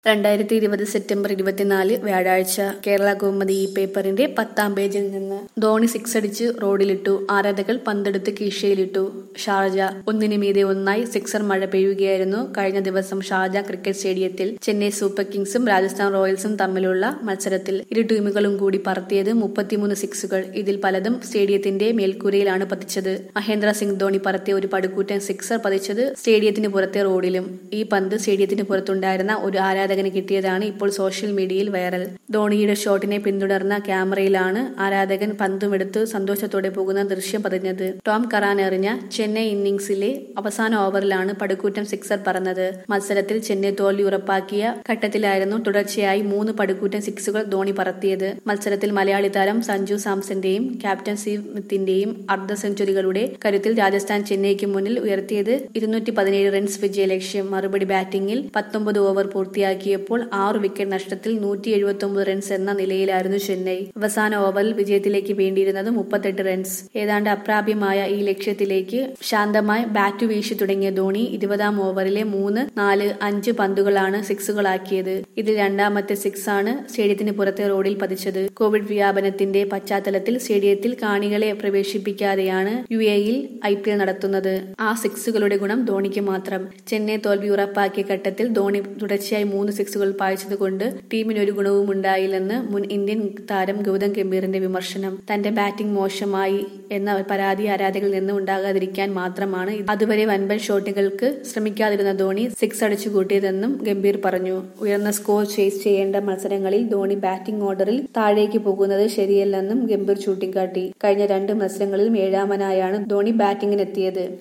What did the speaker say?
രണ്ടായിരത്തി ഇരുപത് സെപ്റ്റംബർ ഇരുപത്തിനാല് വ്യാഴാഴ്ച കേരള കൗമുദി ഈ പേപ്പറിന്റെ പത്താം പേജിൽ നിന്ന് ധോണി സിക്സ് അടിച്ച് റോഡിലിട്ടു ആരാധകർ പന്തെടുത്ത് കീശയിലിട്ടു ഷാർജ ഒന്നിനു മീതെ ഒന്നായി സിക്സർ മഴ പെയ്യുകയായിരുന്നു കഴിഞ്ഞ ദിവസം ഷാർജ ക്രിക്കറ്റ് സ്റ്റേഡിയത്തിൽ ചെന്നൈ സൂപ്പർ കിങ്സും രാജസ്ഥാൻ റോയൽസും തമ്മിലുള്ള മത്സരത്തിൽ ഇരു ടീമുകളും കൂടി പറത്തിയത് മുപ്പത്തിമൂന്ന് സിക്സുകൾ ഇതിൽ പലതും സ്റ്റേഡിയത്തിന്റെ മേൽക്കൂരയിലാണ് പതിച്ചത് മഹേന്ദ്ര സിംഗ് ധോണി പറത്തിയ ഒരു പടുകൂറ്റൻ സിക്സർ പതിച്ചത് സ്റ്റേഡിയത്തിന് പുറത്തെ റോഡിലും ഈ പന്ത് സ്റ്റേഡിയത്തിന് പുറത്തുണ്ടായിരുന്ന ഒരു ആരാധകന് കിട്ടിയതാണ് ഇപ്പോൾ സോഷ്യൽ മീഡിയയിൽ വൈറൽ ധോണിയുടെ ഷോട്ടിനെ പിന്തുടർന്ന ക്യാമറയിലാണ് ആരാധകൻ പന്തുമെടുത്ത് സന്തോഷത്തോടെ പോകുന്ന ദൃശ്യം പതിഞ്ഞത് ടോം കറാൻ എറിഞ്ഞ ചെന്നൈ ഇന്നിംഗ്സിലെ അവസാന ഓവറിലാണ് പടുകൂറ്റൻ സിക്സർ പറന്നത് മത്സരത്തിൽ ചെന്നൈ തോൽവി ഉറപ്പാക്കിയ ഘട്ടത്തിലായിരുന്നു തുടർച്ചയായി മൂന്ന് പടുകൂറ്റൻ സിക്സുകൾ ധോണി പറത്തിയത് മത്സരത്തിൽ മലയാളി താരം സഞ്ജു സാംസന്റെയും ക്യാപ്റ്റൻ സീവ് സ്മിത്തിന്റെയും അർദ്ധ സെഞ്ചുറികളുടെ കരുത്തിൽ രാജസ്ഥാൻ ചെന്നൈക്ക് മുന്നിൽ ഉയർത്തിയത് ഇരുന്നൂറ്റി പതിനേഴ് റൺസ് വിജയലക്ഷ്യം മറുപടി ബാറ്റിംഗിൽ പത്തൊമ്പത് ഓവർ പൂർത്തിയാക്കിയപ്പോൾ ആറ് വിക്കറ്റ് നഷ്ടത്തിൽ നൂറ്റി എഴുപത്തി ഒമ്പത് റൺസ് എന്ന നിലയിലായിരുന്നു ചെന്നൈ അവസാന ഓവറിൽ വിജയത്തിലേക്ക് വേണ്ടിയിരുന്നത് മുപ്പത്തെട്ട് റൺസ് ഏതാണ്ട് അപ്രാപ്യമായ ഈ ലക്ഷ്യത്തിലേക്ക് ശാന്തമായി ബാറ്റ് വീശി തുടങ്ങിയ ധോണി ഇരുപതാം ഓവറിലെ മൂന്ന് നാല് അഞ്ച് പന്തുകളാണ് സിക്സുകളാക്കിയത് ഇതിൽ രണ്ടാമത്തെ സിക്സ് ആണ് സ്റ്റേഡിയത്തിന് പുറത്തെ റോഡിൽ പതിച്ചത് കോവിഡ് വ്യാപനത്തിന്റെ പശ്ചാത്തലത്തിൽ സ്റ്റേഡിയത്തിൽ കാണികളെ പ്രവേശിപ്പിക്കാതെയാണ് യു എയിൽ ഐ പി എൽ നടത്തുന്നത് ആ സിക്സുകളുടെ ഗുണം ധോണിക്ക് മാത്രം ചെന്നൈ തോൽവി ഉറപ്പാക്കിയ ഘട്ടത്തിൽ ധോണി തുടർച്ചയായി മൂന്ന് സിക്സുകൾ പായിച്ചതുകൊണ്ട് ടീമിന് ഒരു ഗുണവും ഉണ്ടായില്ലെന്ന് മുൻ ഇന്ത്യൻ താരം ഗൗതം ഗംഭീറിന്റെ വിമർശനം തന്റെ ബാറ്റിംഗ് മോശമായി എന്ന പരാതി ആരാധകരിൽ നിന്ന് ഉണ്ടാകാതിരിക്കാൻ മാത്രമാണ് അതുവരെ വൻപൻ ഷോട്ടുകൾക്ക് ശ്രമിക്കാതിരുന്ന ധോണി സിക്സ് അടിച്ചു കൂട്ടിയതെന്നും ഗംഭീർ പറഞ്ഞു ഉയർന്ന സ്കോർ ചേസ് ചെയ്യേണ്ട മത്സരങ്ങളിൽ ധോണി ബാറ്റിംഗ് ഓർഡറിൽ താഴേക്ക് പോകുന്നത് ശരിയല്ലെന്നും ഗംഭീർ ചൂണ്ടിക്കാട്ടി കഴിഞ്ഞ രണ്ട് മത്സരങ്ങളിലും ഏഴാമനായാണ് ധോണി ബാറ്റിംഗിനെത്തിയത്